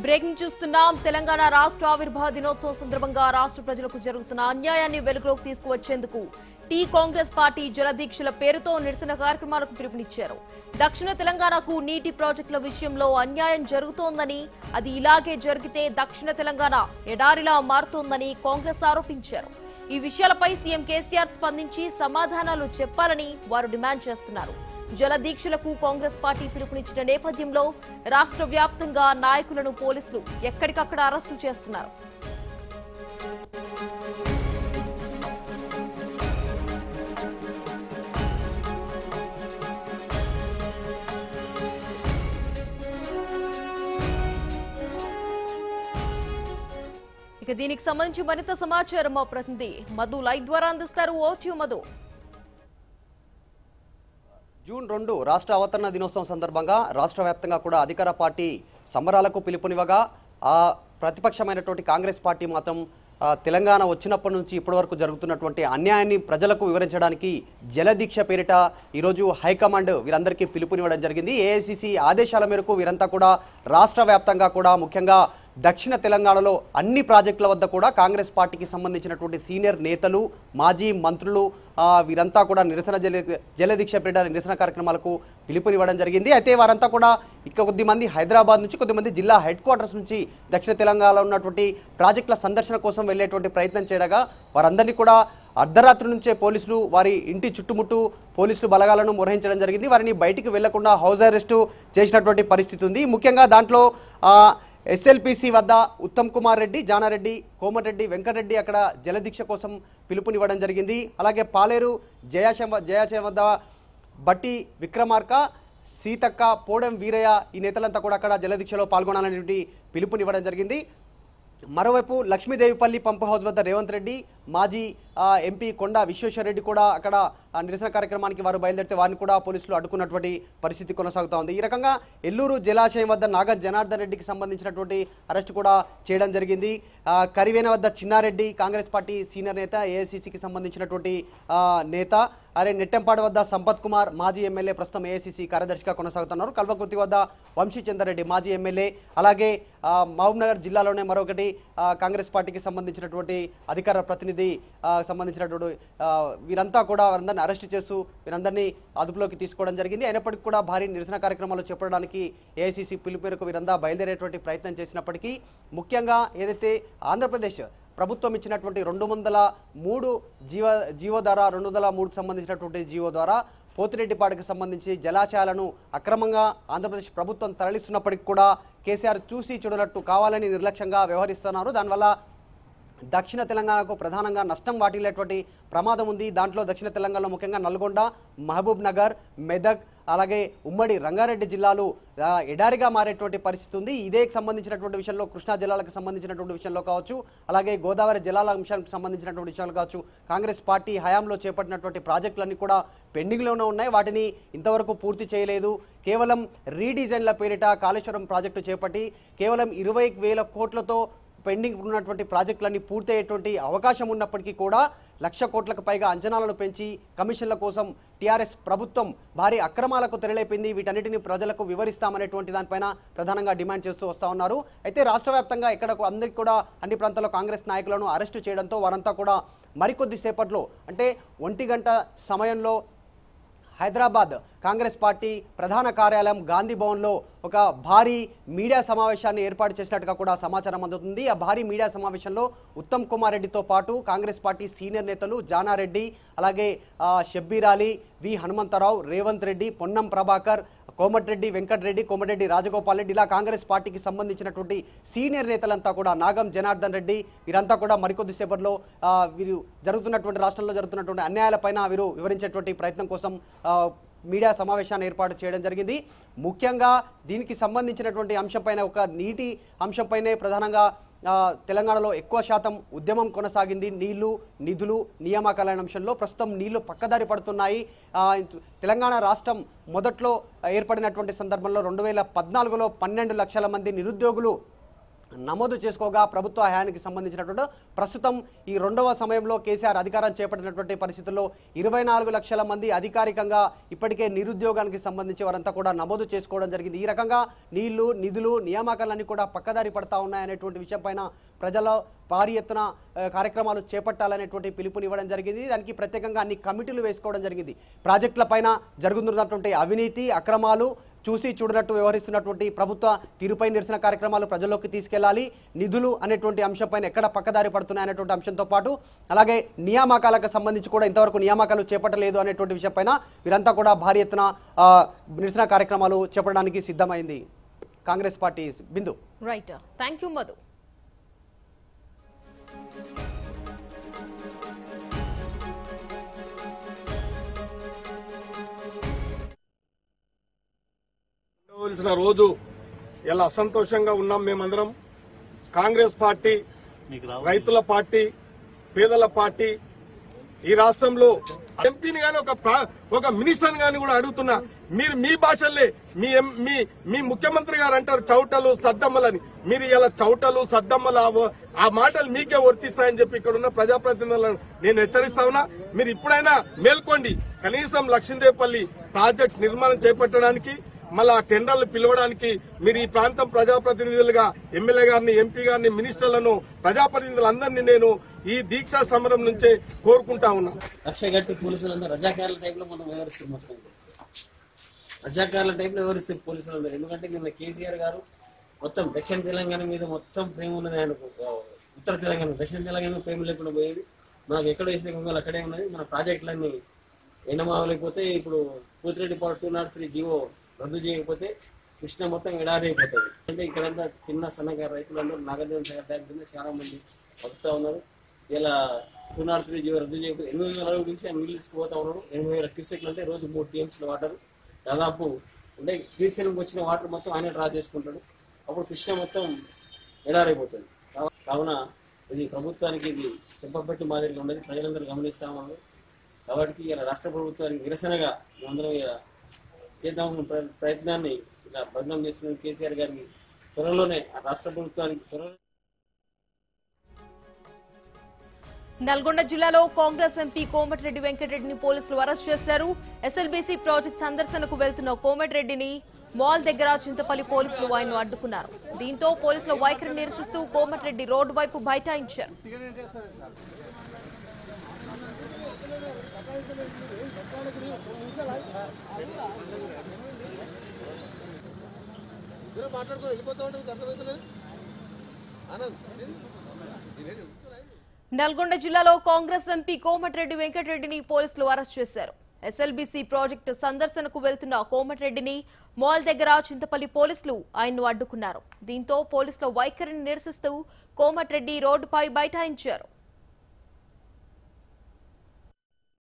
breaking చూస్తున్నాం తెలంగాణ రాష్ట్ర ఆవిర్భావ దినోత్సవం సందర్భంగా రాష్ట్ర ప్రజలకు జరుగుతున్న అన్యాయాన్ని వెలుగులోకి తీసుకువచ్చేందుకు టీ కాంగ్రెస్ పార్టీ జలదీక్షల పేరుతో నిరసన కార్యక్రమాలకు పిలుపునిచ్చారు దక్షిణ తెలంగాణకు నీటి ప్రాజెక్టుల విషయంలో అన్యాయం జరుగుతోందని అది ఇలాగే జరిగితే దక్షిణ తెలంగాణ ఎడారిలా మారుతోందని కాంగ్రెస్ ఆరోపించారు ఈ విషయాలపై సీఎం కేసీఆర్ స్పందించి సమాధానాలు చెప్పాలని వారు డిమాండ్ చేస్తున్నారు జల దీక్షలకు కాంగ్రెస్ పార్టీ పిలుపునిచ్చిన నేపథ్యంలో రాష్ట్ర వ్యాప్తంగా నాయకులను పోలీసులు ఎక్కడికక్కడ అరెస్టు చేస్తున్నారు ఇక దీనికి సంబంధించి మరింత సమాచారం మా ప్రతినిధి మధు లైవ్ ద్వారా అందిస్తారు ఓట్యూ మధు జూన్ రెండు రాష్ట్ర అవతరణ దినోత్సవం సందర్భంగా రాష్ట్ర వ్యాప్తంగా కూడా అధికార పార్టీ సమరాలకు పిలుపునివ్వగా ఆ ప్రతిపక్షమైనటువంటి కాంగ్రెస్ పార్టీ మాత్రం ఆ, తెలంగాణ వచ్చినప్పటి నుంచి ఇప్పటివరకు జరుగుతున్నటువంటి అన్యాయాన్ని ప్రజలకు వివరించడానికి జలదీక్ష పేరిట ఈరోజు హైకమాండ్ వీరందరికీ పిలుపునివ్వడం జరిగింది ఏఐసిసి ఆదేశాల మేరకు వీరంతా కూడా రాష్ట్ర వ్యాప్తంగా కూడా ముఖ్యంగా దక్షిణ తెలంగాణలో అన్ని ప్రాజెక్టుల వద్ద కూడా కాంగ్రెస్ పార్టీకి సంబంధించినటువంటి సీనియర్ నేతలు మాజీ మంత్రులు ఆ, వీరంతా కూడా నిరసన జల జలదీక్ష పేరిట నిరసన కార్యక్రమాలకు పిలుపునివ్వడం జరిగింది అయితే వారంతా కూడా ఇక కొద్ది మంది హైదరాబాద్ నుంచి కొద్దిమంది జిల్లా హెడ్ క్వార్టర్స్ నుంచి దక్షిణ తెలంగాణలో ఉన్నటువంటి ప్రాజెక్టుల సందర్శన కోసం వెళ్ళేటువంటి ప్రయత్నం చేయగా వారందరినీ కూడా అర్ధరాత్రి నుంచే పోలీసులు వారి ఇంటి చుట్టుముట్టు పోలీసులు బలగాలను మొరహించడం జరిగింది వారిని బయటికి వెళ్లకుండా హౌస్ అరెస్టు చేసినటువంటి పరిస్థితి ఉంది ముఖ్యంగా దాంట్లో ఆ, ఎస్ఎల్పిసి వద్ద ఉత్తమ్ కుమార్ రెడ్డి జానారెడ్డి కోమటిరెడ్డి వెంకటరెడ్డి అక్కడ జలదీక్ష కోసం పిలుపునివ్వడం జరిగింది అలాగే పాలేరు జయాశం జయాశయం వద్ద బట్టి విక్రమార్క సీతక్క పోడం వీరయ్య ఈ నేతలంతా కూడా అక్కడ జలదీక్షలో పాల్గొనాలనేటువంటి పిలుపునివ్వడం జరిగింది మరోవైపు లక్ష్మీదేవిపల్లి పంప్ హౌస్ వద్ద రేవంత్ రెడ్డి మాజీ ఆ, ఎంపీ కొండా విశ్వేశ్వరరెడ్డి కూడా అక్కడ ఆ, నిరసన కార్యక్రమానికి వారు బయలుదేరితే వారిని కూడా పోలీసులు అడ్డుకున్నటువంటి పరిస్థితి కొనసాగుతూ ఉంది ఈ రకంగా ఎల్లూరు జలాశయం వద్ద నాగ జనార్దన్ రెడ్డికి సంబంధించినటువంటి అరెస్ట్ కూడా చేయడం జరిగింది ఆ, కరివేన వద్ద చిన్నారెడ్డి కాంగ్రెస్ పార్టీ సీనియర్ నేత ఏఐసిసికి సంబంధించినటువంటి ఆ, నేత అరే నెట్టెంపాడు వద్ద సంపత్ కుమార్ మాజీ ఎమ్మెల్యే ప్రస్తుతం ఏఐసిసి కార్యదర్శిగా కొనసాగుతున్నారు కల్వకుర్తి వద్ద వంశీచందర్ మాజీ ఎమ్మెల్యే అలాగే ఆ, మహబూబ్ నగర్ జిల్లాలోనే మరొకటి ఆ, కాంగ్రెస్ పార్టీకి సంబంధించినటువంటి అధికార ప్రతినిధి ఆ, సంబంధించినటువంటి ఆ, వీరంతా కూడా వారందరిని అరెస్ట్ చేస్తూ వీరందరినీ అదుపులోకి తీసుకోవడం జరిగింది అయినప్పటికీ కూడా భారీ నిరసన కార్యక్రమాలు చేపట్టడానికి ఏఐసిసి పిలుపు మేరకు వీరంతా బయలుదేరేటువంటి ప్రయత్నం చేసినప్పటికీ ముఖ్యంగా ఏదైతే ఆంధ్రప్రదేశ్ ప్రభుత్వం ఇచ్చినటువంటి రెండు వందల మూడు జీవ జీవో ద్వారా రెండు వందల మూడుకు సంబంధించినటువంటి జీవో ద్వారా పోతిరెడ్డిపాడుకు సంబంధించి జలాశయాలను అక్రమంగా ఆంధ్రప్రదేశ్ ప్రభుత్వం తరలిస్తున్నప్పటికీ కూడా కేసీఆర్ చూసి చూడనట్టు కావాలని నిర్లక్ష్యంగా వ్యవహరిస్తున్నారు దానివల్ల దక్షిణ తెలంగాణకు ప్రధానంగా నష్టం వాటిల్లేటువంటి ప్రమాదం ఉంది దాంట్లో దక్షిణ తెలంగాణలో ముఖ్యంగా నల్గొండ మహబూబ్ నగర్ మెదక్ అలాగే ఉమ్మడి రంగారెడ్డి జిల్లాలు ఆ, ఎడారిగా మారేటువంటి పరిస్థితి ఉంది ఇదే సంబంధించినటువంటి విషయంలో కృష్ణా జిల్లాలకు సంబంధించినటువంటి విషయంలో కావచ్చు అలాగే గోదావరి జలాల అంశానికి సంబంధించినటువంటి విషయాలు కావచ్చు కాంగ్రెస్ పార్టీ హయాంలో చేపట్టినటువంటి ప్రాజెక్టులన్నీ కూడా పెండింగ్లోనే ఉన్నాయి వాటిని ఇంతవరకు పూర్తి చేయలేదు కేవలం రీడిజైన్ల పేరిట కాళేశ్వరం ప్రాజెక్టు చేపట్టి కేవలం ఇరవై వేల కోట్లతో పెండింగ్ ఉన్నటువంటి ప్రాజెక్టులన్నీ పూర్తయ్యేటువంటి అవకాశం ఉన్నప్పటికీ కూడా లక్ష కోట్లకు పైగా అంచనాలను పెంచి కమిషన్ల కోసం టీఆర్ఎస్ ప్రభుత్వం భారీ అక్రమాలకు తెరలేపింది వీటన్నిటిని ప్రజలకు వివరిస్తామనేటువంటి దానిపైన ప్రధానంగా డిమాండ్ చేస్తూ వస్తా ఉన్నారు అయితే రాష్ట్ర వ్యాప్తంగా ఇక్కడ అందరికీ కూడా అన్ని ప్రాంతాల్లో కాంగ్రెస్ నాయకులను అరెస్టు చేయడంతో వారంతా కూడా మరికొద్ది సేపట్లో అంటే ఒంటి గంట సమయంలో హైదరాబాద్ కాంగ్రెస్ పార్టీ ప్రధాన కార్యాలయం గాంధీ భవన్లో ఒక భారీ మీడియా సమావేశాన్ని ఏర్పాటు చేసినట్టుగా కూడా సమాచారం అందుతుంది ఆ భారీ మీడియా సమావేశంలో ఉత్తమ్ కుమార్ రెడ్డితో పాటు కాంగ్రెస్ పార్టీ సీనియర్ నేతలు జానారెడ్డి అలాగే ఆ, షబ్బీర్ అలీ వి హనుమంతరావు రేవంత్ రెడ్డి పొన్నం ప్రభాకర్ కోమటిరెడ్డి వెంకటరెడ్డి కోమటిరెడ్డి రాజగోపాల్ రెడ్డి ఇలా కాంగ్రెస్ పార్టీకి సంబంధించినటువంటి సీనియర్ నేతలంతా కూడా నాగం జనార్దన్ రెడ్డి వీరంతా కూడా మరికొద్ది సేపట్లో ఆ, వీరు జరుగుతున్నటువంటి రాష్ట్రంలో జరుగుతున్నటువంటి అన్యాయాలపైన వీరు వివరించేటువంటి ప్రయత్నం కోసం ఆ, మీడియా సమావేశాన్ని ఏర్పాటు చేయడం జరిగింది ముఖ్యంగా దీనికి సంబంధించినటువంటి అంశంపైన ఒక నీటి అంశంపైనే ప్రధానంగా ఆ, తెలంగాణలో ఎక్కువ శాతం ఉద్యమం కొనసాగింది నీళ్లు నిధులు నియామకాల అంశంలో ప్రస్తుతం నీళ్లు పక్కదారి పడుతున్నాయి ఆ, తెలంగాణ రాష్ట్రం మొదట్లో ఏర్పడినటువంటి సందర్భంలో రెండు వేల పద్నాలుగులో పన్నెండు లక్షల మంది నిరుద్యోగులు నమోదు చేసుకోగా ప్రభుత్వ హయానికి సంబంధించినటువంటి ప్రస్తుతం ఈ రెండవ సమయంలో కేసీఆర్ అధికారం చేపట్టినటువంటి పరిస్థితుల్లో ఇరవై నాలుగు లక్షల మంది అధికారికంగా ఇప్పటికే నిరుద్యోగానికి సంబంధించి వారంతా కూడా నమోదు చేసుకోవడం జరిగింది ఈ రకంగా నీళ్లు నిధులు నియామకాలన్నీ కూడా పక్కదారి పడతా ఉన్నాయనేటువంటి విషయం పైన ప్రజల భారీ ఎత్తున ఆ, కార్యక్రమాలు చేపట్టాలనేటువంటి పిలుపునివ్వడం జరిగింది దానికి ప్రత్యేకంగా అన్ని కమిటీలు వేసుకోవడం జరిగింది ప్రాజెక్టుల పైన జరుగుతున్నటువంటి అవినీతి అక్రమాలు చూసి చూడనట్టు వ్యవహరిస్తున్నటువంటి ప్రభుత్వ తీరుపై నిరసన కార్యక్రమాలు ప్రజల్లోకి తీసుకెళ్లాలి నిధులు అనేటువంటి అంశంపైన ఎక్కడ పక్కదారి పడుతున్నాయనేటువంటి అంశంతో పాటు అలాగే నియామకాలకు సంబంధించి కూడా ఇంతవరకు నియామకాలు చేపట్టలేదు అనేటువంటి విషయంపైన వీరంతా కూడా భారీ ఎత్తున ఆ, నిరసన కార్యక్రమాలు చేపట్టడానికి సిద్ధమైంది Congress party Bindu right thank you Madhu ఉండవలసిన రోజు ఇలా అసంతోషంగా ఉన్నాం మేమందరం కాంగ్రెస్ పార్టీ రైతుల పార్టీ పేదల పార్టీ ఈ రాష్ట్రంలో ఎంపీని గాని ఒక ప్రా- ఒక మినిస్టర్ గాని కూడా అడుగుతున్నా మీరు మీ భాషల్లే మీ ఎం- మీ మీ ముఖ్యమంత్రి గారు అంటారు చౌటలు సద్దమ్మలని మీరు ఇలా చౌటలు సద్దమ్మలు ఆ- ఆ మాటలు మీకే వర్తిస్తాయని చెప్పి ఇక్కడ ఉన్న ప్రజాప్రతినిధులను నేను హెచ్చరిస్తా ఉన్నా మీరు ఇప్పుడైనా మేల్కోండి కనీసం లక్ష్మీదేవపల్లి ప్రాజెక్ట్ నిర్మాణం చేపట్టడానికి మళ్ళా టెండర్లు పిలవడానికి మీరు ఈ ప్రాంతం ప్రజాప్రతినిధులుగా ఎమ్మెల్యే గారిని ఎంపీ గారిని మినిస్టర్లను ప్రజాప్రతినిధులందరినీ నేను ఈ దీక్షా సమరం నుంచే కోరుకుంటా ఉన్నాను కక్షగట్టి పోలీసులందరూ రజాకారుల టైప్ లో మనం వ్యవహరిస్తారు మొత్తం రజాకారుల టైప్ లో వ్యవహరిస్తారు పోలీసులందరూ ఎందుకంటే నిన్న కేసీఆర్ గారు మొత్తం దక్షిణ తెలంగాణ మీద మొత్తం ప్రేమ ఉన్నది ఆయనకు ఆ, ఉత్తర తెలంగాణ దక్షిణ తెలంగాణ మీద ప్రేమ లేకుండా పోయేది మనకు ఎక్కడ వేసిన గొంగలు అక్కడే ఉన్నది మన ప్రాజెక్టులన్నీ ఎండమావలేకపోతే ఇప్పుడు పూతిరెడ్డి పాటు టూ నాట్ త్రీ జీవో రద్దు చేయకపోతే కృష్ణ మొత్తం ఎడారి అయిపోతుంది అంటే ఇక్కడంతా చిన్న సన్నగారు రైతులందరూ నాగార్జున సాగర్ డ్యామ్ కింద చాలా మంది బతుకుతా ఉన్నారు ఇలా టూ నాట్ త్రీ జీవో రద్దు చేయకపోతే ఎనిమిది వందల అడుగు నుంచి ఆయన నీళ్ళు తీసుకుపోతా ఉన్నారు ఎనిమిది వేల క్యూసెక్లు అంటే రోజు మూడు టీఎంసీల వాటర్ దాదాపు అంటే శ్రీశైలంకి వచ్చిన వాటర్ మొత్తం ఆయన డ్రా చేసుకుంటాడు అప్పుడు కృష్ణ మొత్తం ఎడారైపోతుంది కావ- కావున ఇది ప్రభుత్వానికి ఇది చెప్పబట్టి మాదిరిగా ఉండదు ప్రజలందరూ గమనిస్తా ఉన్నారు కాబట్టి ఇలా రాష్ట్ర ప్రభుత్వానికి నిరసనగా మేమందరం ఇలా చేద్దాం ప్ర- ప్రయత్నాన్ని ఇలా భగ్నం చేస్తున్న కేసీఆర్ గారికి త్వరలోనే ఆ రాష్ట్ర ప్రభుత్వానికి త్వరలో నల్గొండ జిల్లాలో కాంగ్రెస్ ఎంపీ కోమటిరెడ్డి వెంకటరెడ్డిని పోలీసులు అరెస్ట్ చేశారు ఎస్ఎల్బీసీ ప్రాజెక్ట్ సందర్శనకు వెళ్తున్న కోమటిరెడ్డిని మాల్ దగ్గర చింతపల్లి పోలీసులు ఆయన్ను అడ్డుకున్నారు దీంతో పోలీసుల వైఖరి నిరసిస్తూ కోమటిరెడ్డి రోడ్డు వైపు బైఠాయించారు నల్గొండ జిల్లాలో కాంగ్రెస్ ఎంపీ కోమటిరెడ్డి వెంకటరెడ్డిని పోలీసులు అరెస్ట్ చేశారు ఎస్ఎల్బీసీ ప్రాజెక్టు సందర్శనకు వెళ్తున్న కోమటిరెడ్డిని మాల్ దగ్గర చింతపల్లి పోలీసులు ఆయన్ను అడ్డుకున్నారు దీంతో పోలీసుల వైఖరిని నిరసిస్తూ కోమటిరెడ్డి రోడ్డుపై బైఠాయించారు